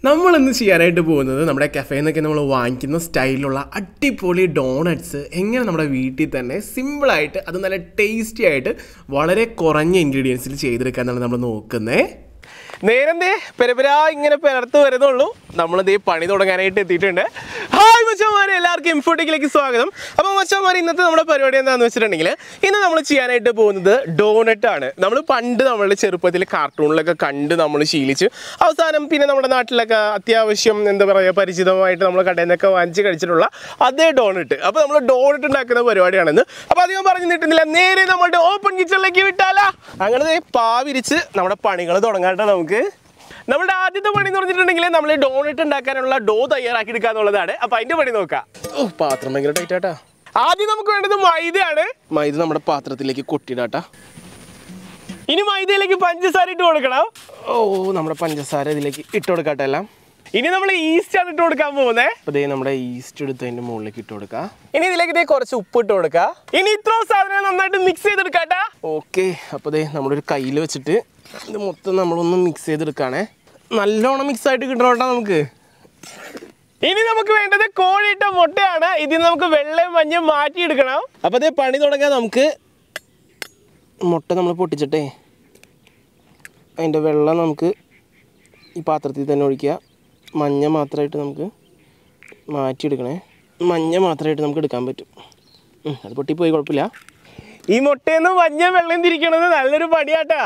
നമ്മൾ ഇന്ന് ചെയ്യാനായിട്ട് പോകുന്നത് നമ്മുടെ കഫേയിൽ നിന്നൊക്കെ നമ്മൾ വാങ്ങിക്കുന്ന സ്റ്റൈലിലുള്ള അടിപൊളി ഡോണറ്റ്സ് എങ്ങനെ നമ്മുടെ വീട്ടിൽ തന്നെ സിമ്പിളായിട്ട് അത് നല്ല ടേസ്റ്റി ആയിട്ട് വളരെ കുറഞ്ഞ ഇൻഗ്രീഡിയൻസിൽ ചെയ്തെടുക്കാന്നാണ് നമ്മൾ നോക്കുന്നത് നേരം ദേ പെരപരാ ഇങ്ങനെ പിറത്ത് വരുന്നുള്ളൂ നമ്മളിതേ പണി തുടങ്ങാനായിട്ട് എത്തിയിട്ടുണ്ട് ഹായ് മച്ചന്മാരെ എല്ലാവർക്കും ഇൻഫോട്ടിക്കിലേക്ക് സ്വാഗതം അപ്പോൾ മച്ചന്മാരെ ഇന്നത്തെ നമ്മുടെ പരിപാടി എന്താണെന്ന് വെച്ചിട്ടുണ്ടെങ്കിൽ ഇന്ന് നമ്മൾ ചെയ്യാനായിട്ട് പോകുന്നത് ഡോണറ്റ് ആണ് നമ്മൾ പണ്ട് നമ്മളുടെ ചെറുപ്പത്തിൽ കാർട്ടൂണിലൊക്കെ കണ്ട് നമ്മൾ ശീലിച്ച് അവസാനം പിന്നെ നമ്മുടെ നാട്ടിലൊക്കെ അത്യാവശ്യം എന്താ പറയുക പരിചിതമായിട്ട് നമ്മൾ കടയിൽ നിന്നൊക്കെ വാങ്ങിച്ച് കഴിച്ചിട്ടുള്ള അതേ ഡോണറ്റ് അപ്പോൾ നമ്മൾ ഡോണറ്റ് ഉണ്ടാക്കുന്ന പരിപാടിയാണെന്ന് അപ്പോൾ അധികം പറഞ്ഞു നിട്ടുന്നില്ല നേരെ നമ്മുടെ ഓപ്പൺ കിച്ചണിലേക്ക് വിട്ടാലാ അങ്ങനെ ദേ പാ വിരിച്ച് നമ്മുടെ പണികൾ തുടങ്ങാട്ടെ നമുക്ക് നമ്മുടെ ആദ്യത്തെ പണി എന്ന് പറഞ്ഞിട്ടുണ്ടെങ്കിൽ നമ്മൾ ഡോണറ്റ് ഉണ്ടാക്കാനുള്ള ഡോ തയ്യാറാക്കി എടുക്കുക എന്നുള്ളതാണ് അപ്പൊ അതിന്റെ പണി നോക്കാം ഓ പാത്രം ഭയങ്കര ടൈറ്റ് ആട്ടാ ആദ്യം നമുക്ക് വേണ്ടത് മൈദയാണ് മൈദ നമ്മുടെ പാത്രത്തിലേക്ക് കൊട്ടിടാട്ടാ ഇനി മൈദയിലേക്ക് പഞ്ചസാര ഇട്ട് കൊടുക്കണം ഓ നമ്മുടെ പഞ്ചസാര ഇതിലേക്ക് ഇട്ട് കൊടുക്കട്ടെ എല്ലാം ഇനി നമ്മൾ ഈസ്റ്റ് ആണ് ഇട്ട് കൊടുക്കാൻ പോകുന്നത് അപ്പൊ ദേ നമ്മുടെ ഈസ്റ്റ് എടുത്ത് അതിന്റെ മുകളിലേക്ക് ഇട്ട് കൊടുക്കുക ഇനി ഇതിലേക്ക് ദേ കുറച്ച് ഉപ്പ് ഇട്ട് കൊടുക്കുക ഇനി ഇത്രയും സാധനം നന്നായിട്ട് മിക്സ് ചെയ്തെടുക്കാട്ടാ ഓക്കെ അപ്പൊ ദേ നമ്മളൊരു കയ്യിൽ വെച്ചിട്ട് ഇത് മൊത്തം നമ്മളൊന്ന് മിക്സ് ചെയ്തെടുക്കാണേ നല്ലോണം മിക്സ് ആയിട്ട് കിട്ടണം കേട്ടോ നമുക്ക് ഇനി നമുക്ക് വേണ്ടത് കോഴിയിട്ട മുട്ടയാണ് ഇതിൽ നമുക്ക് വെള്ളയും മഞ്ഞയും മാറ്റിയെടുക്കണം അപ്പൊ അതേ പണി തുടങ്ങാൻ നമുക്ക് മുട്ട നമ്മൾ പൊട്ടിച്ചിട്ടേ അതിൻ്റെ വെള്ളം നമുക്ക് ഈ പാത്രത്തിൽ തന്നെ ഒഴിക്കുക മഞ്ഞ മാത്രമായിട്ട് നമുക്ക് മാറ്റിയെടുക്കണേ മഞ്ഞ മാത്രമായിട്ട് നമുക്ക് എടുക്കാൻ പറ്റും ഉം, അത് പൊട്ടിപ്പോയി കുഴപ്പമില്ല ഈ മുട്ടയിൽ നിന്ന് മഞ്ഞ വെള്ളം തിരിക്കണത് നല്ലൊരു പണിയാട്ടാ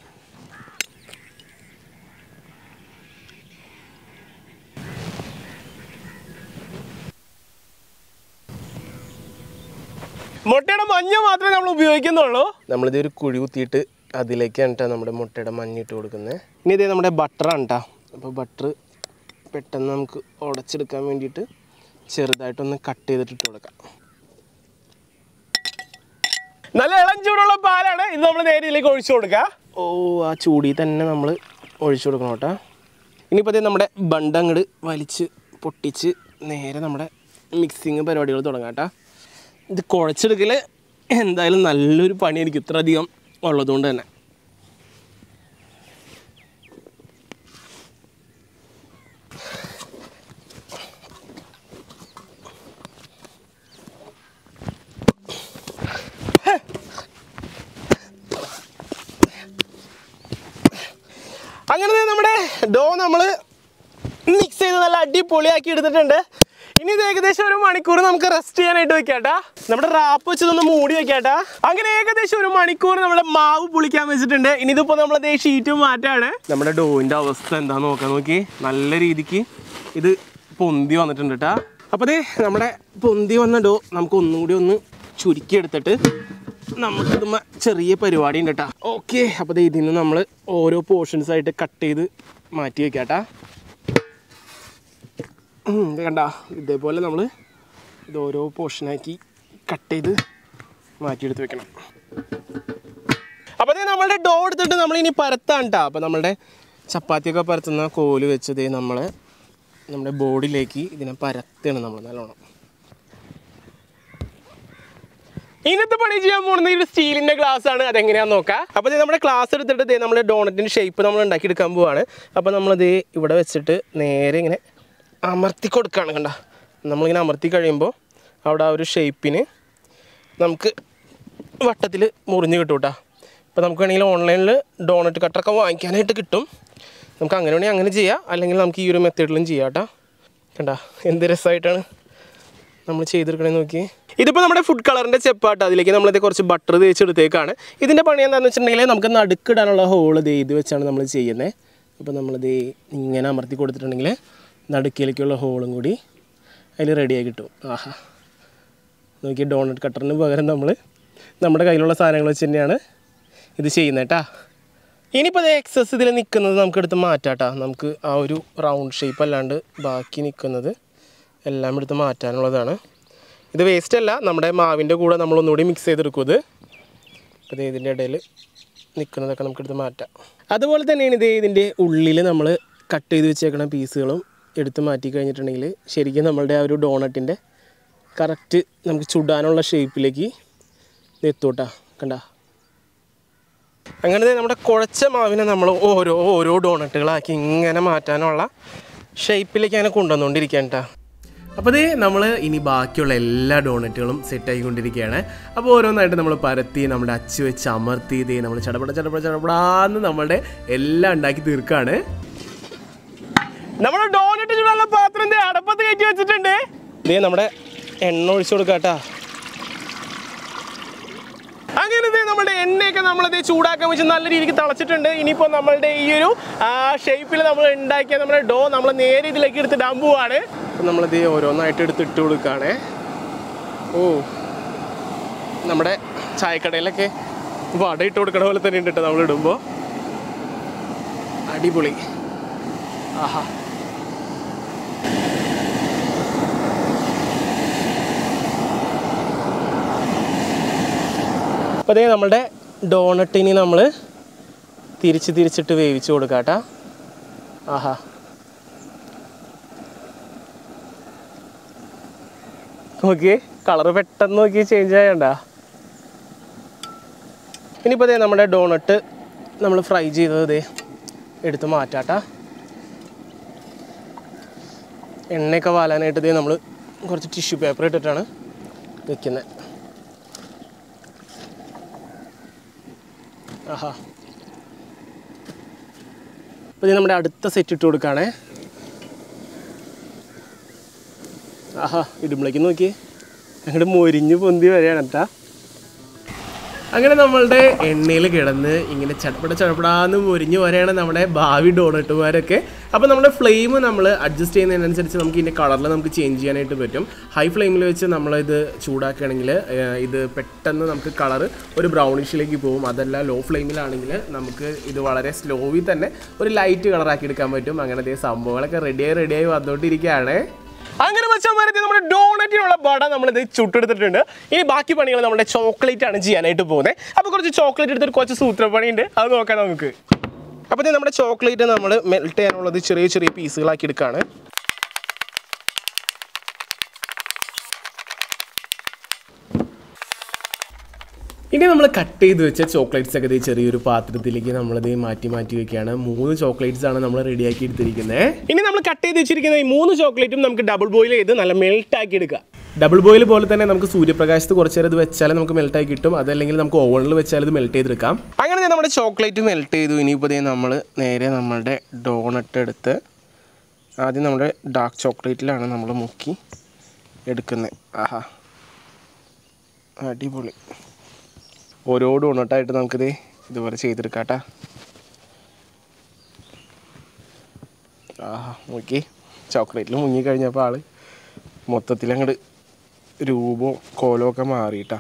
മുട്ടയുടെ മഞ്ഞ മാത്രമേ നമ്മൾ ഉപയോഗിക്കുന്നുള്ളൂ നമ്മളിത് ഒരു കുഴി കുത്തിയിട്ട് അതിലേക്കാണ് കേട്ടോ നമ്മുടെ മുട്ടയുടെ മഞ്ഞ ഇട്ട് കൊടുക്കുന്നത് ഇനി ഇതേ നമ്മുടെ ബട്ടറാണ് കേട്ടോ അപ്പോൾ ബട്ടർ പെട്ടെന്ന് നമുക്ക് ഉടച്ചെടുക്കാൻ വേണ്ടിയിട്ട് ചെറുതായിട്ടൊന്ന് കട്ട് ചെയ്തിട്ട് ഇട്ട് കൊടുക്കാം നല്ല ഇളം ചൂടുള്ള പാലാണ് ഇത് നമ്മൾ നേരെ ഇതിലേക്ക് ഒഴിച്ചു കൊടുക്കുക ഓ ആ ചൂടിൽ തന്നെ നമ്മൾ ഒഴിച്ചു കൊടുക്കണം കേട്ടോ ഇനിയിപ്പോൾ അതേ നമ്മുടെ ബണ്ട അങ്ങോട്ട് വലിച്ച് പൊട്ടിച്ച് നേരെ നമ്മുടെ മിക്സിങ് പരിപാടികൾ തുടങ്ങാം കേട്ടോ ഇത് കുഴച്ചെടുക്കൽ എന്തായാലും നല്ലൊരു പണിയായിരിക്കും ഇത്ര അധികം ഉള്ളതുകൊണ്ട് തന്നെ അങ്ങനെ ദേ നമ്മുടെ ഡോ നമ്മൾ മിക്സ് ചെയ്ത് നല്ല അടിപൊളിയാക്കി എടുത്തിട്ടുണ്ട് ഇനി ഇത് ഏകദേശം ഒരു മണിക്കൂർ നമുക്ക് റെസ്റ്റ് ചെയ്യാനായിട്ട് വെക്കാട്ടാ നമ്മുടെ റാപ്പ് വെച്ചതൊന്ന് മൂടി വെക്കാട്ടാ അങ്ങനെ ഏകദേശം ഒരു മണിക്കൂർ നമ്മുടെ മാവ് പുളിക്കാൻ വെച്ചിട്ടുണ്ട് ഇനി ഇതിപ്പോ നമ്മളതേ ഷീറ്റ് മാറ്റാണ് നമ്മുടെ ഡോയിന്റെ അവസ്ഥ എന്താ നോക്കാൻ നോക്കി നല്ല രീതിക്ക് ഇത് പൊന്തി വന്നിട്ടുണ്ട് കേട്ടാ അപ്പൊ ദേ നമ്മുടെ പൊന്തി വന്ന ഡോ നമുക്ക് ഒന്നും കൂടി ഒന്ന് ചുരുക്കി എടുത്തിട്ട് നമുക്കിത് ചെറിയ പരിപാടി ഉണ്ട് കേട്ടാ ഓക്കെ അപ്പോൾ ദേ ഇതിൽ നിന്ന് നമ്മൾ ഓരോ പോർഷൻസ് ആയിട്ട് കട്ട് ചെയ്ത് മാറ്റി വെക്കാട്ടാ ഉം, ഇത് കണ്ട ഇതേപോലെ നമ്മൾ ഇത് ഓരോ പോർഷനാക്കി കട്ട് ചെയ്ത് മാറ്റിയെടുത്ത് വെക്കണം അപ്പോൾ ഇത് നമ്മളുടെ ഡോ എടുത്തിട്ട് നമ്മൾ ഇനി പരത്താണ് കേട്ടോ അപ്പോൾ നമ്മളുടെ ചപ്പാത്തിയൊക്കെ പരത്തുന്ന കോല് വെച്ച് ദേ നമ്മൾ നമ്മുടെ ബോഡിയിലേക്ക് ഇതിനെ പരത്താണ് നമ്മൾ നല്ലോണം ഇന്നത്തെ പണി ചെയ്യാൻ പോകുന്നത് ഒരു സ്റ്റീലിന്റെ ഗ്ലാസ് ആണ് അതെങ്ങനെയാന്ന് നോക്കാം അപ്പോൾ ദേ നമ്മുടെ ഗ്ലാസ് എടുത്തിട്ട് ദേ നമ്മുടെ ഡോണറ്റിന്റെ ഷേപ്പ് നമ്മൾ ഉണ്ടാക്കി എടുക്കാൻ പോവാണ് അപ്പോൾ നമ്മൾ ദേ ഇവിടെ വെച്ചിട്ട് നേരെ ഇങ്ങനെ അമർത്തി കൊടുക്കുകയാണ് കണ്ട നമ്മളിങ്ങനെ അമർത്തി കഴിയുമ്പോൾ അവിടെ ആ ഒരു ഷേപ്പിന് നമുക്ക് വട്ടത്തിൽ മുറിഞ്ഞ് കിട്ടും കേട്ടോ അപ്പോൾ നമുക്ക് വേണമെങ്കിൽ ഓൺലൈനിൽ ഡോണറ്റ് കട്ടറൊക്കെ വാങ്ങിക്കാനായിട്ട് കിട്ടും നമുക്ക് അങ്ങനെ വേണമെങ്കിൽ അങ്ങനെ ചെയ്യാം അല്ലെങ്കിൽ നമുക്ക് ഈ ഒരു മെത്തേഡിലും ചെയ്യാം കേട്ടോ കണ്ട എന്ത് രസമായിട്ടാണ് നമ്മൾ ചെയ്തെടുക്കണേ നോക്കി ഇതിപ്പോൾ നമ്മുടെ ഫുഡ് കളറിൻ്റെ ചെപ്പാട്ട് അതിലേക്ക് നമ്മളിത് കുറച്ച് ബട്ടർ തേച്ചെടുത്തേക്കാണ് ഇതിൻ്റെ പണി എന്താണെന്ന് വെച്ചിട്ടുണ്ടെങ്കിൽ നമുക്ക് നടുക്കിടാനുള്ള ഹോള് ദേ ഇത് വെച്ചാണ് നമ്മൾ ചെയ്യുന്നത് അപ്പോൾ നമ്മളിത് ഇങ്ങനെ അമർത്തി കൊടുത്തിട്ടുണ്ടെങ്കിൽ നടുക്കിലേക്കുള്ള ഹോളും കൂടി അതിൽ റെഡിയായി കിട്ടും ആഹാ നോക്കി ഡോണറ്റ് കട്ടറിന് പകരം നമ്മൾ നമ്മുടെ കയ്യിലുള്ള സാധനങ്ങൾ വെച്ച് തന്നെയാണ് ഇത് ചെയ്യുന്നത് കേട്ടാ ഇനിയിപ്പോൾ അത് എക്സസ് ഇതിൽ നിൽക്കുന്നത് നമുക്ക് എടുത്ത് മാറ്റാട്ടാ നമുക്ക് ആ ഒരു റൗണ്ട് ഷേപ്പ് അല്ലാണ്ട് ബാക്കി നിൽക്കുന്നത് എല്ലാം എടുത്ത് മാറ്റാനുള്ളതാണ് ഇത് വേസ്റ്റ് അല്ല നമ്മുടെ മാവിൻ്റെ കൂടെ നമ്മൾ ഒന്നുകൂടി മിക്സ് ചെയ്തെടുക്കും ഇത് അപ്പോൾ ഇതിൻ്റെ ഇടയിൽ നിൽക്കുന്നതൊക്കെ നമുക്ക് എടുത്ത് മാറ്റാം അതുപോലെ തന്നെയാണ് ഇത് ഇതിൻ്റെ ഉള്ളിൽ നമ്മൾ കട്ട് ചെയ്ത് വെച്ചേക്കണ പീസുകളും എടുത്ത് മാറ്റി കഴിഞ്ഞിട്ടുണ്ടെങ്കിൽ ശരിക്കും നമ്മളുടെ ആ ഒരു ഡോണറ്റിൻ്റെ കറക്റ്റ് നമുക്ക് ചുടാനുള്ള ഷേപ്പിലേക്ക് ഇത് എത്തൂട്ടാ കണ്ട അങ്ങനെ ദേ നമ്മുടെ കുഴച്ച മാവിനെ നമ്മൾ ഓരോ ഓരോ ഡോണറ്റുകളാക്കി ഇങ്ങനെ മാറ്റാനുള്ള ഷേപ്പിലേക്ക് അങ്ങനെ കൊണ്ടുവന്നുകൊണ്ടിരിക്കാൻ കേട്ടോ അപ്പോൾ ഇത് നമ്മൾ ഇനി ബാക്കിയുള്ള എല്ലാ ഡോണറ്റുകളും സെറ്റ് ആയിക്കൊണ്ടിരിക്കുകയാണ് അപ്പോൾ ഓരോന്നായിട്ട് നമ്മൾ പരത്തി നമ്മുടെ അച്ച് വെച്ച് അമർത്തി ഇതേ നമ്മൾ ചടപട ചടപട ചടപടാന്ന് നമ്മുടെ എല്ലാം ഉണ്ടാക്കി തീർക്കാണ് നമ്മുടെ ഡോനറ്റ് ചൂടുള്ള പാത്രം ദേ അടപ്പത്ത് കയറ്റി വെച്ചിട്ടുണ്ട് ഇതേ നമ്മുടെ എണ്ണ ഒഴിച്ചു കൊടുക്കാട്ടാ അങ്ങനെ ദേ നമ്മുടെ എണ്ണയൊക്കെ നമ്മളത് ചൂടാക്കാൻ വെച്ച് നല്ല രീതിക്ക് തിളച്ചിട്ടുണ്ട് ഇനിയിപ്പോൾ നമ്മളുടെ ഈ ഒരു ഷേപ്പിൽ നമ്മൾ ഉണ്ടാക്കിയ നമ്മുടെ ഡോ നമ്മൾ നേരെ ഇതിലേക്ക് എടുത്ത് ഇടാൻ പോവാണ് നമ്മളിത് ഓരോന്നായിട്ട് എടുത്ത് ഇട്ട് കൊടുക്കുകയാണേ ഓ നമ്മുടെ ചായക്കടയിലൊക്കെ വട ഇട്ട് കൊടുക്കണ പോലെ തന്നെ ഉണ്ട് കേട്ടോ നമ്മൾ ഇടുമ്പോൾ അടിപൊളി ആഹാ അപ്പോൾ അതേ നമ്മുടെ ഡോണട്ടിനി നമ്മൾ തിരിച്ച് തിരിച്ചിട്ട് വേവിച്ച് കൊടുക്കാട്ടാ ആഹാ നോക്കിയേ കളറ് പെട്ടെന്ന് നോക്കി ചേഞ്ച് ആയണ്ട ഇനിയിപ്പോൾ ദേ നമ്മുടെ ഡോണട്ട് നമ്മൾ ഫ്രൈ ചെയ്തത് ദേ എടുത്ത് മാറ്റാട്ടാ എണ്ണയൊക്കെ വാലാനായിട്ട് ദേ നമ്മൾ കുറച്ച് ടിഷ്യൂ പേപ്പർ ഇട്ടിട്ടാണ് വെക്കുന്നത് ആഹാ അപ്പോൾ ഇത് നമ്മുടെ അടുത്ത സെറ്റ് ഇട്ട് കൊടുക്കുകയാണേ ആഹാ ഇടുമ്പോഴേക്കും നോക്കിയേ അങ്ങോട്ട് മൊരിഞ്ഞ് പൊന്തി വരികയാണ് കേട്ടാ അങ്ങനെ നമ്മളുടെ എണ്ണയിൽ കിടന്ന് ഇങ്ങനെ ചടപട ചടപടാന്ന് മുരിഞ്ഞ് വരെയാണ് നമ്മുടെ ഭാവി ഡോണട്ടുമാരൊക്കെ അപ്പോൾ നമ്മുടെ ഫ്ലെയിം നമ്മൾ അഡ്ജസ്റ്റ് ചെയ്യുന്നതിനനുസരിച്ച് നമുക്ക് ഇതിൻ്റെ കളറിൽ നമുക്ക് ചേഞ്ച് ചെയ്യാനായിട്ട് പറ്റും ഹൈ ഫ്ലെയിമിൽ വെച്ച് നമ്മളിത് ചൂടാക്കുകയാണെങ്കിൽ ഏഹ്, ഇത് പെട്ടെന്ന് നമുക്ക് കളർ ഒരു ബ്രൗണിഷിലേക്ക് പോകും അതല്ല ലോ ഫ്ലെയിമിലാണെങ്കിൽ നമുക്ക് ഇത് വളരെ സ്ലോവിൽ തന്നെ ഒരു ലൈറ്റ് കളറാക്കി എടുക്കാൻ പറ്റും അങ്ങനത്തെ സംഭവങ്ങളൊക്കെ റെഡിയായി റെഡിയായി വന്നുകൊണ്ടിരിക്കുകയാണ് അങ്ങനെ വെച്ചാൽ നമ്മുടെ ഡോണറ്റിനുള്ള വട നമ്മളിത് ചുട്ടെടുത്തിട്ടുണ്ട് ഇനി ബാക്കി പണികൾ നമ്മുടെ ചോക്ലേറ്റ് ആണ് ചെയ്യാനായിട്ട് പോകുന്നത് അപ്പോൾ കുറച്ച് ചോക്ലേറ്റ് എടുത്തിട്ട് കുറച്ച് സൂത്രപ്പണി ഉണ്ട് അത് നോക്കാം നമുക്ക് അപ്പോൾ ഇത് നമ്മുടെ ചോക്ലേറ്റ് നമ്മൾ മെൽറ്റ് ചെയ്യാനുള്ളത് ചെറിയ ചെറിയ പീസുകളാക്കി എടുക്കുകയാണ് ഇനി നമ്മൾ കട്ട് ചെയ്ത് വെച്ച ചോക്ലേറ്റ്സ് ഒക്കെ ദേ ചെറിയൊരു പാത്രത്തിലേക്ക് നമ്മളത് മാറ്റി മാറ്റി വെക്കുകയാണ് മൂന്ന് ചോക്ലേറ്റ്സ് ആണ് നമ്മൾ റെഡിയാക്കി എടുത്തിരിക്കുന്നത് ഇനി നമ്മൾ കട്ട് ചെയ്ത് വെച്ചിരിക്കുന്ന ഈ മൂന്ന് ചോക്ലേറ്റും നമുക്ക് ഡബിൾ ബോയിൽ ചെയ്ത് നല്ല മെൽറ്റ് ആക്കി എടുക്കുക ഡബിൾ ബോയിൽ പോലെ തന്നെ നമുക്ക് സൂര്യപ്രകാശത്ത് കുറച്ച് നേരം ഇത് വെച്ചാൽ നമുക്ക് മെൽറ്റായി കിട്ടും അതല്ലെങ്കിൽ നമുക്ക് ഓവണിൽ വെച്ചാൽ ഇത് മെൽറ്റ് ചെയ്തെടുക്കാം അങ്ങനെ ദേ നമ്മുടെ ചോക്ലേറ്റ് മെൽറ്റ് ചെയ്തു ഇനിയിപ്പോൾ ദേ നമ്മൾ നേരെ നമ്മളുടെ ഡോണട്ട് എടുത്ത് ആദ്യം നമ്മുടെ ഡാർക്ക് ചോക്ലേറ്റിലാണ് നമ്മൾ മുക്കി എടുക്കുന്നത് ആഹാ അടിപൊളി ഓരോ ഡോണട്ടായിട്ട് നമുക്കിത് ഇതുപോലെ ചെയ്തെടുക്കാട്ടാ ആഹാ മുക്കി ചോക്ലേറ്റിൽ മുങ്ങി കഴിഞ്ഞപ്പോൾ ആള് മൊത്തത്തിൽ അങ്ങോട്ട് രൂപവും കോലവും ഒക്കെ മാറിയിട്ടാ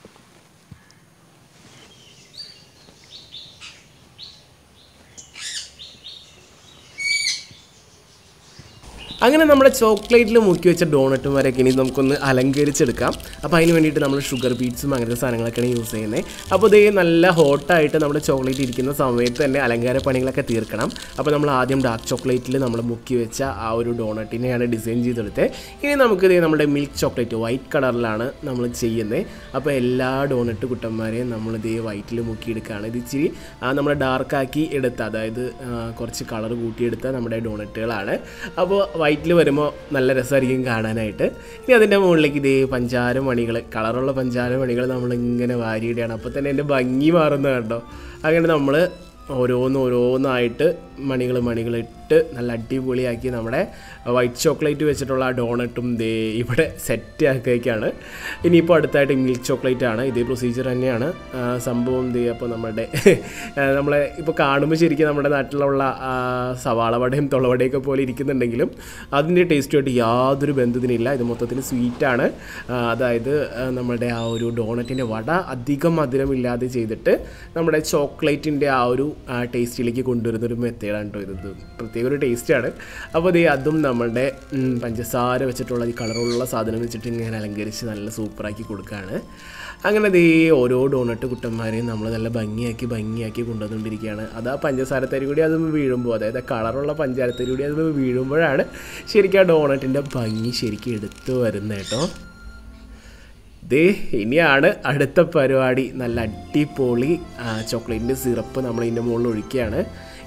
അങ്ങനെ നമ്മുടെ ചോക്ലേറ്റിൽ മുക്കി വെച്ച ഡോണറ്റും വരെയൊക്കെ ഇനി നമുക്കൊന്ന് അലങ്കരിച്ചെടുക്കാം അപ്പോൾ അതിന് വേണ്ടിയിട്ട് നമ്മൾ ഷുഗർ ബീറ്റ്സും അങ്ങനത്തെ സാധനങ്ങളൊക്കെയാണ് യൂസ് ചെയ്യുന്നത് അപ്പോൾ ഇതേ നല്ല ഹോട്ടായിട്ട് നമ്മുടെ ചോക്ലേറ്റ് ഇരിക്കുന്ന സമയത്ത് തന്നെ അലങ്കാര പണികളൊക്കെ തീർക്കണം അപ്പോൾ നമ്മൾ ആദ്യം ഡാർക്ക് ചോക്ലേറ്റിൽ നമ്മൾ മുക്കി വെച്ച ആ ഒരു ഡോണറ്റിനെയാണ് ഡിസൈൻ ചെയ്തെടുത്തത് ഇനി നമുക്ക് ഇതേ നമ്മുടെ മിൽക്ക് ചോക്ലേറ്റ് വൈറ്റ് കളറിലാണ് നമ്മൾ ചെയ്യുന്നത് അപ്പോൾ എല്ലാ ഡോണറ്റ് കുട്ടന്മാരെയും നമ്മൾ ഇതേ വൈറ്റിൽ മുക്കിയെടുക്കുകയാണ് ഇത് ഇച്ചിരി നമ്മൾ ഡാർക്കാക്കി എടുത്ത അതായത് ആ, കുറച്ച് കളർ കൂട്ടിയെടുത്ത നമ്മുടെ ഡോണറ്റുകളാണ് അപ്പോൾ വൈറ്റിൽ വരുമ്പോൾ നല്ല രസമായിരിക്കും കാണാനായിട്ട് ഇനി അതിൻ്റെ മുകളിലേക്ക് ഇതേ പഞ്ചാര മണികൾ കളറുള്ള പഞ്ചാര മണികൾ നമ്മളിങ്ങനെ വാരിയിടുകയാണ് അപ്പോൾ തന്നെ എൻ്റെ ഭംഗി മാറുന്നത് കണ്ടോ അങ്ങനെ നമ്മൾ ഓരോന്ന് ഓരോന്നായിട്ട് മണികൾ മണികൾ ഇട്ട് നല്ല അടിപൊളിയാക്കി നമ്മുടെ വൈറ്റ് ചോക്ലേറ്റ് വെച്ചിട്ടുള്ള ആ ഡോണട്ടും ദേ ഇവിടെ സെറ്റ് ആക്കിയേക്കാണ് ഇനിയിപ്പോൾ അടുത്തായിട്ട് മിൽക്ക് ചോക്ലേറ്റ് ആണ് ഇതേ പ്രൊസീജിയർ തന്നെയാണ് ആ, സംഭവം ദേ അപ്പോൾ നമ്മുടെ ആ, നമ്മളെ ഇപ്പോൾ കാണുമ്പോൾ ശരിക്കും നമ്മുടെ നാട്ടിലുള്ള ആ, സവാള വടയും തൊളവടയൊക്കെ പോലെ ഇരിക്കുന്നുണ്ടെങ്കിലും അതിൻ്റെ ടേസ്റ്റുമായിട്ട് യാതൊരു ബന്ധത്തിനില്ല ഇത് മൊത്തത്തിൽ സ്വീറ്റാണ് അതായത് ആ, നമ്മുടെ ആ ഒരു ഡോണറ്റിൻ്റെ വട അധികം മധുരമില്ലാതെ ചെയ്തിട്ട് നമ്മുടെ ചോക്ലേറ്റിൻ്റെ ആ ഒരു ടേസ്റ്റിലേക്ക് കൊണ്ടുവരുന്ന ഒരു മെത്തേഡാണ് കേട്ടോ ഇത് ഇത് പ്രത്യേക ഒരു ടേസ്റ്റാണ് അപ്പോൾ ദേ അതും നമ്മുടെ ഉം, പഞ്ചസാര വെച്ചിട്ടുള്ള ഈ കളറുള്ള സാധനം വെച്ചിട്ട് ഇങ്ങനെ അലങ്കരിച്ച് നല്ല സൂപ്പറാക്കി കൊടുക്കുകയാണ് അങ്ങനെ ദേ ഓരോ ഡോണട്ട് കുട്ടന്മാരെയും നമ്മൾ നല്ല ഭംഗിയാക്കി ഭംഗിയാക്കി കൊണ്ടുവന്നുകൊണ്ടിരിക്കുകയാണ് അത് ആ പഞ്ചസാരത്തരി കൂടി അത് വീഴുമ്പോൾ അതായത് ആ കളറുള്ള പഞ്ചാരത്തരി കൂടി അത് വീഴുമ്പോഴാണ് ശരിക്കും ആ ഡോണറ്റിൻ്റെ ഭംഗി ശരിക്കും എടുത്തു വരുന്നത് കേട്ടോ ദേ ഇനിയാണ് അടുത്ത പരിപാടി നല്ല അടിപൊളി ചോക്ലേറ്റിൻ്റെ സിറപ്പ് നമ്മൾ ഇതിൻ്റെ മുകളിൽ ഒഴിക്കുകയാണ്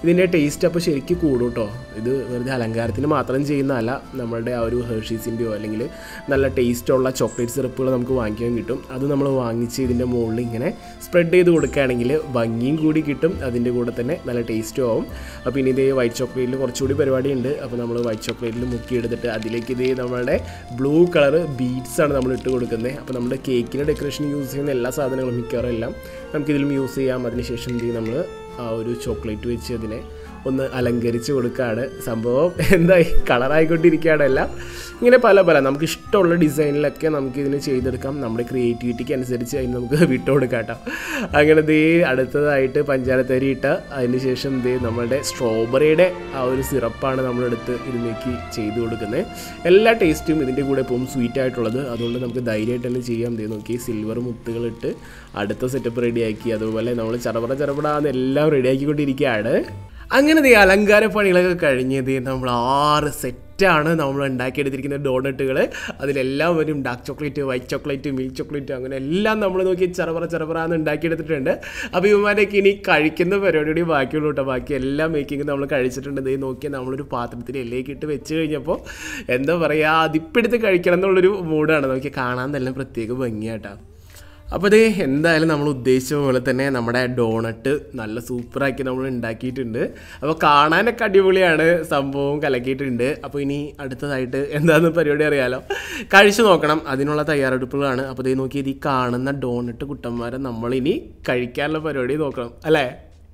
ഇതിൻ്റെ ടേസ്റ്റ് അപ്പോൾ ശരിക്കും കൂടും കേട്ടോ ഇത് വെറുതെ അലങ്കാരത്തിന് മാത്രം ചെയ്യുന്നതല്ല നമ്മളുടെ ആ ഒരു ഹെർഷീസിൻ്റെയോ അല്ലെങ്കിൽ നല്ല ടേസ്റ്റുള്ള ചോക്ലേറ്റ് സിറപ്പുകൾ നമുക്ക് വാങ്ങിക്കാൻ കിട്ടും അത് നമ്മൾ വാങ്ങിച്ച് ഇതിൻ്റെ മുകളിൽ ഇങ്ങനെ സ്പ്രെഡ് ചെയ്ത് കൊടുക്കുകയാണെങ്കിൽ ഭംഗിയും കൂടി കിട്ടും അതിൻ്റെ കൂടെ തന്നെ നല്ല ടേസ്റ്റും ആവും അപ്പോൾ ഇനി ഇതേ വൈറ്റ് ചോക്ലേറ്റിൽ കുറച്ചുകൂടി പരിപാടിയുണ്ട് അപ്പോൾ നമ്മൾ വൈറ്റ് ചോക്ലേറ്റിൽ മുക്കി എടുത്തിട്ട് അതിലേക്ക് ഇതേ നമ്മളുടെ ബ്ലൂ കളർ ബീഡ്സ് ആണ് നമ്മൾ ഇട്ട് കൊടുക്കുന്നത് അപ്പോൾ നമ്മുടെ കേക്കിന് ഡെക്കറേഷൻ യൂസ് ചെയ്യുന്ന എല്ലാ സാധനങ്ങളും മിക്കവാറും എല്ലാം നമുക്കിതിലും യൂസ് ചെയ്യാം അതിനുശേഷം എന്ത് ചെയ്യും നമ്മൾ ആ ഒരു ചോക്ലേറ്റ് വെച്ച് അതിനെ ഒന്ന് അലങ്കരിച്ച് കൊടുക്കുകയാണ് സംഭവം എന്തായി കളറായിക്കൊണ്ടിരിക്കുകയാണ് എല്ലാം ഇങ്ങനെ പല പല നമുക്ക് ഇഷ്ടമുള്ള ഡിസൈനിലൊക്കെ നമുക്ക് ഇതിന് ചെയ്തെടുക്കാം നമ്മുടെ ക്രിയേറ്റിവിറ്റിക്ക് അനുസരിച്ച് അതിന് നമുക്ക് വിട്ടു കൊടുക്കാം കേട്ടോ അങ്ങനെ ദേ അടുത്തതായിട്ട് പഞ്ചാരത്തരി ഇട്ട അതിന് ശേഷം ദേ നമ്മളുടെ സ്ട്രോബെറിയുടെ ആ ഒരു സിറപ്പാണ് നമ്മളെടുത്ത് ഇതിലേക്ക് ചെയ്ത് കൊടുക്കുന്നത് എല്ലാ ടേസ്റ്റും ഇതിൻ്റെ കൂടെ പോകും സ്വീറ്റ് ആയിട്ടുള്ളത് അതുകൊണ്ട് നമുക്ക് ധൈര്യമായിട്ട് തന്നെ ചെയ്യാം ദേ നോക്കി സിൽവർ മുത്തുകളിട്ട് അടുത്ത സെറ്റപ്പ് റെഡിയാക്കി അതുപോലെ നമ്മൾ ചറപറ ചറപടാന്ന് എല്ലാം റെഡിയാക്കിക്കൊണ്ടിരിക്കുകയാണ് അങ്ങനെ ദേ അലങ്കാര പണികളൊക്കെ കഴിഞ്ഞ് ദേ നമ്മൾ ആറ് സെറ്റാണ് നമ്മൾ ഉണ്ടാക്കിയെടുത്തിരിക്കുന്ന ഡോണട്ടുകൾ അതിലെല്ലാം വരും dark chocolate white chocolate milk chocolate അങ്ങനെ എല്ലാം നമ്മൾ നോക്കി ചെറപറ ചെറപറാന്ന് ഉണ്ടാക്കിയെടുത്തിട്ടുണ്ട് അപ്പോൾ ഇവന്മാരൊക്കെ ഇനി കഴിക്കുന്ന പരിപാടി ബാക്കിയുള്ളൂ കേട്ടോ ബാക്കി എല്ലാ മേക്കിങ്ങും നമ്മൾ കഴിച്ചിട്ടുണ്ട് ദേ നോക്കിയാൽ നമ്മളൊരു പാത്രത്തിൽ എല്ലേക്ക് ഇട്ട് വെച്ച് കഴിഞ്ഞപ്പോൾ എന്താ പറയുക അതിപ്പെടുത്ത് കഴിക്കണം എന്നുള്ളൊരു മൂഡാണ് നോക്കി കാണാൻ തന്നെ പ്രത്യേക ഭംഗിയാട്ടോ അപ്പോൾ ഇത് എന്തായാലും നമ്മൾ ഉദ്ദേശിച്ച പോലെ തന്നെ നമ്മുടെ ഡോണട്ട് നല്ല സൂപ്പറാക്കി നമ്മൾ ഉണ്ടാക്കിയിട്ടുണ്ട് അപ്പോൾ കാണാനൊക്കെ അടിപൊളിയാണ് സംഭവം കലക്കിയിട്ടുണ്ട് അപ്പോൾ ഇനി അടുത്തതായിട്ട് എന്താണെന്ന് പരിപാടി അറിയാലോ കഴിച്ചു നോക്കണം അതിനുള്ള തയ്യാറെടുപ്പുകളാണ് അപ്പോൾ ഇത് നോക്കി ഇത് ഈ കാണുന്ന ഡോണട്ട് കുട്ടന്മാരെ നമ്മളിനി കഴിക്കാനുള്ള പരിപാടി നോക്കണം അല്ലേ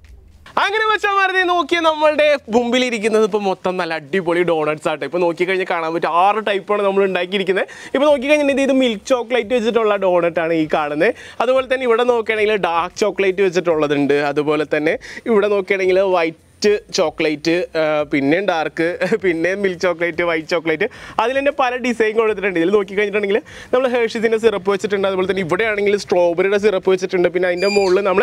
അങ്ങനെ വെച്ചാൽ മാറി നോക്കിയ നമ്മളുടെ മുമ്പിൽ ഇരിക്കുന്നത് ഇപ്പോൾ മൊത്തം നല്ല അടിപൊളി ഡോണറ്റ്സ് ആട്ടെ ഇപ്പോൾ നോക്കി കഴിഞ്ഞാൽ കാണാൻ പറ്റും ആറ് ടൈപ്പാണ് നമ്മൾ ഉണ്ടാക്കിയിരിക്കുന്നത് ഇപ്പോൾ നോക്കി കഴിഞ്ഞാൽ ഇത് മിൽക്ക് ചോക്ലേറ്റ് വെച്ചിട്ടുള്ള ഡോണറ്റ് ആണ് ഈ കാണുന്നത് അതുപോലെ തന്നെ ഇവിടെ നോക്കുകയാണെങ്കിൽ ഡാർക്ക് ചോക്ലേറ്റ് വെച്ചിട്ടുള്ളതുണ്ട് അതുപോലെ തന്നെ ഇവിടെ നോക്കുകയാണെങ്കിൽ വൈറ്റ് ചോക്ലേറ്റ് പിന്നെയും ഡാർക്ക് പിന്നെ മിൽക്ക് ചോക്ലേറ്റ് വൈറ്റ് ചോക്ലേറ്റ് അതിൽ തന്നെ പല ഡിസൈൻ കൊടുത്തിട്ടുണ്ട് ഇതിൽ നോക്കി കഴിഞ്ഞിട്ടുണ്ടെങ്കിൽ നമ്മൾ ഹേർഷിസിൻ്റെ സിറപ്പ് വെച്ചിട്ടുണ്ട് അതുപോലെ തന്നെ ഇവിടെ ആണെങ്കിൽ സ്ട്രോബെറിയുടെ സിറപ്പ് വെച്ചിട്ടുണ്ട് പിന്നെ അതിൻ്റെ മുകളിൽ നമ്മൾ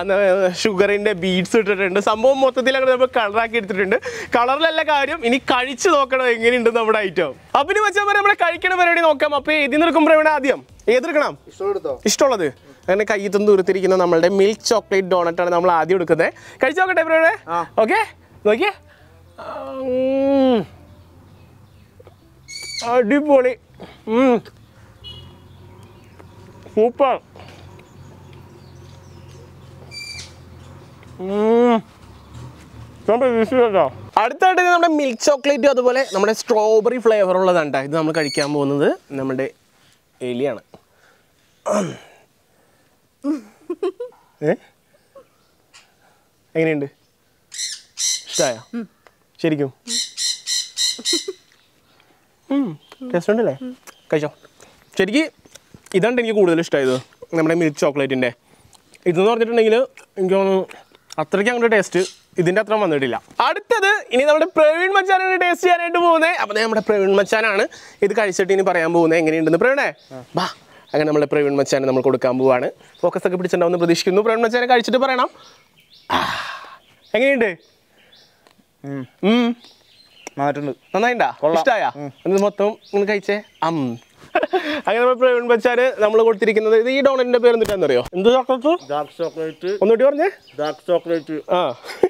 ഷുഗറിൻ്റെ ബീഡ്സ് ഇട്ടിട്ടുണ്ട് സംഭവം മൊത്തത്തിൽ അങ്ങനെ നമ്മൾ കളറാക്കി എടുത്തിട്ടുണ്ട് കളറിലല്ല കാര്യം ഇനി കഴിച്ച് നോക്കണം എങ്ങനെയുണ്ട് നമ്മുടെ ഐറ്റം അപ്പം ഇനി വെച്ചാൽ നമ്മുടെ കഴിക്കണ പരിപാടി നോക്കാം അപ്പോൾ ഏതിൽ നിൽക്കുമ്പോൾ ഇവിടെ ആദ്യം ഏതെടുക്കണം ഇഷ്ടമുള്ളത് അങ്ങനെ കയ്യിൽ നിന്ന് ദൂരത്തിരിക്കുന്ന നമ്മളുടെ മിൽക്ക് ചോക്ലേറ്റ് ഡോണറ്റ് ആണ് നമ്മൾ ആദ്യം എടുക്കുന്നത് കഴിച്ചു നോക്കട്ടെ ഇവിടെ ഓക്കെ നോക്കിയേ ഉം. അടിപൊളി സൂപ്പർ അടുത്തായിട്ട് ഇത് നമ്മുടെ മിൽക്ക് ചോക്ലേറ്റും അതുപോലെ നമ്മുടെ സ്ട്രോബെറി ഫ്ലേവർ ഉള്ളതാണ് ട്ടോ. ഇത് നമ്മൾ കഴിക്കാൻ പോകുന്നത് നമ്മുടെ എലിയാണ് ഏ എങ്ങനെയുണ്ട് ഇഷ്ടമായ ശരിക്കും ടേസ്റ്റ് ഉണ്ടല്ലേ കഴിച്ചോ ശരിക്ക് ഇതാണ് എനിക്ക് കൂടുതൽ ഇഷ്ടമായത് നമ്മുടെ മിൽക്ക് ചോക്ലേറ്റിൻ്റെ ഇതെന്ന് പറഞ്ഞിട്ടുണ്ടെങ്കിൽ എനിക്ക് തോന്നുന്നു അത്രയ്ക്ക് അങ്ങോട്ട് ടേസ്റ്റ് ഇതിൻ്റെ അത്ര വന്നിട്ടില്ല അടുത്തത് ഇനി നമ്മുടെ പ്രവീൺ മച്ചാനാണ് ടേസ്റ്റ് ചെയ്യാനായിട്ട് പോകുന്നത് അപ്പോൾ ദേ നമ്മുടെ പ്രവീൺ മച്ചാനാണ് ഇത് കഴിച്ചിട്ട് ഇനി പറയാൻ പോകുന്നത് എങ്ങനെയുണ്ടെന്ന് പ്രവീണേ ബാ അങ്ങനെ നമ്മുടെ പ്രവീൺ മച്ചാനെ നമ്മൾ കൊടുക്കാൻ പോവാണ് ഫോക്കസ് ഒക്കെ പിടിച്ചിട്ടുണ്ടാവുമെന്ന് പ്രതീക്ഷിക്കുന്നു പ്രവീൺ മച്ചാനെ കഴിച്ചിട്ട് പറയണം ആ, എങ്ങനെയുണ്ട് ഉം. മാറ്റുണ്ട് നന്നായിണ്ടാ ഇഷ്ടായ ഇത് മൊത്തം നിങ്ങൾ കഴിച്ചേ അം അങ്ങനെ നമ്മൾ പ്രവീൺ ബച്ചാര് നമ്മൾ കൊടുത്തിരിക്കുന്നത് ഇത് ഈ ഡോണറ്റിന്റെ പേര് എന്നിട്ടാന്നറിയോ എന്ത് ചോക്ലേറ്റ് ഡാർക്ക് ചോക്ലേറ്റ് ഒന്നുകൂടി പറഞ്ഞേ ഡാർക്ക് ചോക്ലേറ്റ് ആ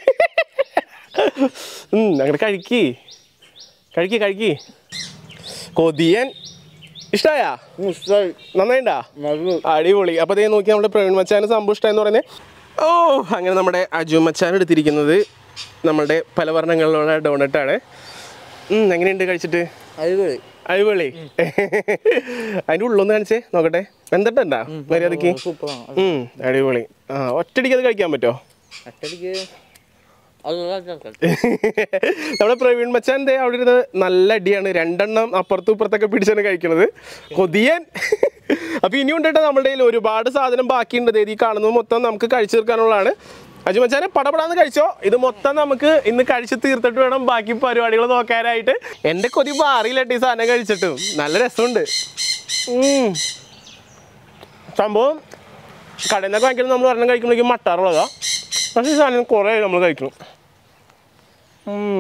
ഉം, അങ്ങനെ കഴിക്കി കഴിക്കി കഴിക്കി കൊതിയൻ ഇഷ്ടായ ഇഷ്ടമായി നന്നായിണ്ടാ മധു അടിപൊളി അപ്പോൾ അതേ നോക്കി നമ്മുടെ പ്രവീൺ മച്ചാന് സംഭവം ഇഷ്ടമെന്ന് പറയുന്നത് ഓ അങ്ങനെ നമ്മുടെ അജു മച്ചാൻ എടുത്തിരിക്കുന്നത് നമ്മുടെ പല വർണ്ണങ്ങളിലുള്ള ഡോണറ്റാണ് എങ്ങനെയുണ്ട് കഴിച്ചിട്ട് അടിപൊളി അടിപൊളി അതിൻ്റെ ഉള്ളൊന്ന് കാണിച്ചേ നോക്കട്ടെ വെന്തിട്ടുണ്ടാ മര്യാദക്ക് സൂപ്പറാണ് ഉം, അടിപൊളി ആ ഒറ്റടിക്ക് അത് കഴിക്കാൻ പറ്റുമോ അട്ടടിക്ക് അത് നമ്മുടെ പ്രവീൺ മച്ചാൻ ദേ അവിടെ ഇരുന്ന് നല്ല അടിയാണ് രണ്ടെണ്ണം അപ്പുറത്തും ഇപ്പുറത്തൊക്കെ പിടിച്ചാണ് കഴിക്കുന്നത് കൊതിയൻ അപ്പൊ ഇനിയും ഉണ്ട് കേട്ടോ നമ്മുടെ കയ്യിൽ ഒരുപാട് സാധനം ബാക്കിയുണ്ട് ദേ ഈ കാണുന്നത് മൊത്തം നമുക്ക് കഴിച്ചു തീർക്കാനുള്ളതാണ് അജു മച്ചാനെ പടപടാന്ന് കഴിച്ചോ ഇത് മൊത്തം നമുക്ക് ഇന്ന് കഴിച്ച് തീർത്തിട്ട് വേണം ബാക്കി പരിപാടികൾ നോക്കാനായിട്ട് എൻ്റെ കൊതി മാറിയില്ല ഈ സാധനം കഴിച്ചിട്ടും നല്ല രസമുണ്ട് ഉം. സംഭവം കടയിൽ നിന്നൊക്കെ വാങ്ങിക്കുന്നത് നമ്മൾ ഒരെണ്ണം കഴിക്കുമ്പോഴേക്കും മട്ടാറുള്ളതാ പക്ഷേ ഈ സാധനം കുറേ നമ്മൾ കഴിക്കണം ഉം.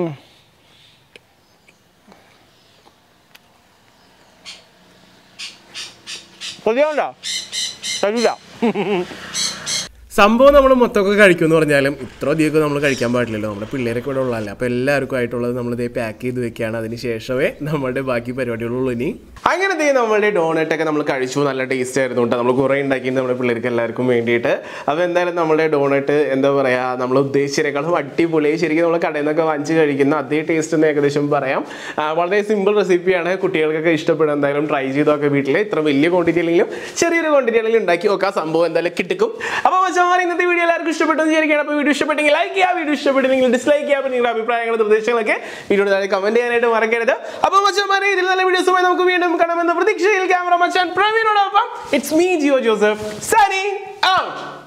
കൊതിയാവണ്ട തരൂല സംഭവം നമ്മൾ മൊത്തമൊക്കെ കഴിക്കുമെന്ന് പറഞ്ഞാലും ഇത്ര അധികമൊക്കെ നമ്മൾ കഴിക്കാൻ പാടില്ലല്ലോ നമ്മുടെ പിള്ളേരൊക്കെ ഇവിടെ ഉള്ളതല്ല അപ്പോൾ എല്ലാവർക്കും ആയിട്ടുള്ളത് നമ്മളിത് പാക്ക് ചെയ്ത് വെക്കുകയാണ് അതിന് ശേഷമേ നമ്മുടെ ബാക്കി പരിപാടികളുള്ളൂ ഇനി അങ്ങനെ ദേ നമ്മളുടെ ഡോണറ്റ് ഒക്കെ നമ്മൾ കഴിച്ചു നല്ല ടേസ്റ്റ് ആയിരുന്നു കേട്ടോ നമ്മൾ കുറേ ഉണ്ടാക്കിയിട്ട് നമ്മുടെ പിള്ളേർക്ക് എല്ലാവർക്കും വേണ്ടിയിട്ട് അപ്പോൾ എന്തായാലും നമ്മുടെ ഡോണറ്റ് എന്താ പറയുക നമ്മൾ ഉദ്ദേശിച്ചതിനേക്കാളും അടിപൊളി ശരിക്കും നമ്മൾ കടയിൽ നിന്നൊക്കെ വാങ്ങിച്ച് കഴിക്കുന്ന അതേ ടേസ്റ്റ് എന്ന് ഏകദേശം പറയാം ആ, വളരെ സിമ്പിൾ റെസിപ്പിയാണ് കുട്ടികൾക്കൊക്കെ ഇഷ്ടപ്പെടും എന്തായാലും ട്രൈ ചെയ്തൊക്കെ വീട്ടിൽ ഇത്ര വലിയ ക്വാണ്ടിറ്റി അല്ലെങ്കിലും ചെറിയൊരു ക്വാണ്ടിറ്റി ആണെങ്കിലും ഉണ്ടാക്കി നോക്കാം സംഭവം എന്തായാലും കിട്ടും അപ്പോൾ മച്ചാൻ ഇന്നത്തെ വീഡിയോ എല്ലാവർക്കും ഇഷ്ടപ്പെട്ടു എന്ന് വിചാരിക്കുകയാണ് അപ്പോൾ വീഡിയോ ഇഷ്ടപ്പെട്ടെങ്കിൽ ലൈക്ക് ചെയ്യുക വീഡിയോ ഇഷ്ടപ്പെട്ടെങ്കിൽ ഡിസ്ലൈക്ക് ചെയ്യുക അപ്പോൾ നിങ്ങളുടെ അഭിപ്രായങ്ങളും നിർദ്ദേശങ്ങളൊക്കെ വീഡിയോ താഴെ കമന്റ് ചെയ്യാനായിട്ട് മറക്കരുത് അപ്പോൾ മച്ചാൻ ഇതിൽ നല്ല വീഡിയോസുമായി നമുക്ക് വീണ്ടും കാണാമെന്ന പ്രതീക്ഷയിൽ ക്യാമറ മച്ചാൻ പ്രവീണോടൊപ്പം it's me Jio Joseph signing out